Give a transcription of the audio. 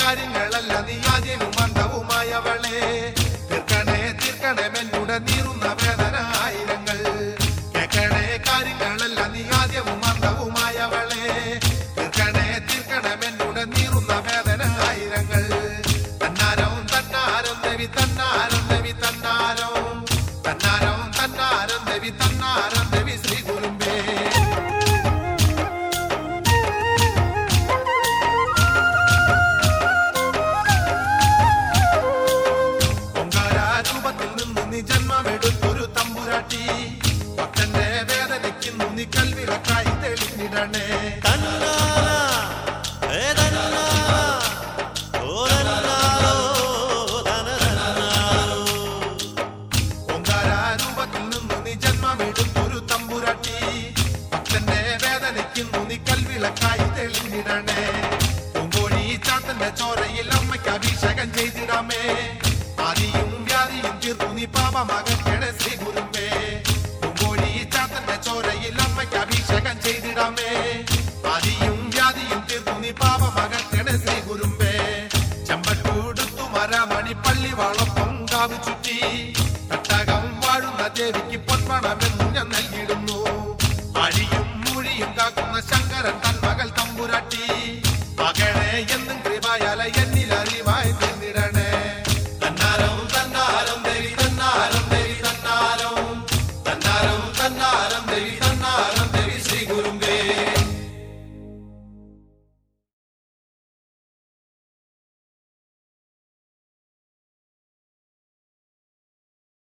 കാര്യങ്ങളല്ല നീ ആദ്യവും മന്ദവുമായവളെ തീർക്കണേ തീർക്കണേ മെന്നുടെ നീറുന്ന വേദന ആയിരങ്ങൾ കേൾക്കണേ കാര്യങ്ങളല്ല നീ ആദ്യവും മന്ദവുമായവളെ തീർക്കണേ തീർക്കണേ മെന്നുടെ നീറുന്ന വേദന ആയിരങ്ങൾ തന്നാരം തന്നാരം ദേവി തന്നാരം ദേവി തന്നാരം തന്നാരം തന്നാരം ദേവി തന്നാരം ദേവി ശ്രീ ഗുരുമ്പേ രൂപത്തിൽ നിന്ന് നീ ജന്മമെടുത്തൊരു തമ്പുരാട്ടി ഭക്തന്റെ വേദനയ്ക്കുന്നു നീ കൽവിളക്കായി തെളിഞ്ഞിടണേ രൂപത്തിൽ നിന്ന് നീ ജന്മമെടുത്തൊരു തമ്പുരാട്ടി ഭക്തന്റെ വേദനയ്ക്കുന്നു നീ കൽവിളക്കായി തെളിഞ്ഞിടണേ പൂങ്കോഴി ചാത്തന്റെ ചോരയിൽ അമ്മയ്ക്ക് അഭിഷേകം ചെയ്തിടാമേ ആദിയും വ്യാധിയും തീർത്തു നീ പാപമകറ്റണേ ശ്രീ ഗുരുമ്പേ പൂങ്കോഴി ചാത്തന്റെ ചോരയിൽ അമ്മയ്ക്ക് അഭിഷേകം ചെയ്തിടാമേ ആദിയും വ്യാധിയും തീർത്തു നീ പാപമകറ്റണേ ശ്രീ ഗുരുമ്പേ ചെമ്പട്ടൂടുത്തു മരമണി പള്ളി വളപ്പം കാവു ചുറ്റി തട്ടകം വാഴുന്ന ദേവിക്ക് പൊന്മണമെന്നും ഞാൻ നൽകിയിടുന്നു അഴിയും മൂഴിയും കാക്കുന്ന ശങ്കരൻ തൻ മകൾ തമ്പുരാട്ടി മകളെ എന്നും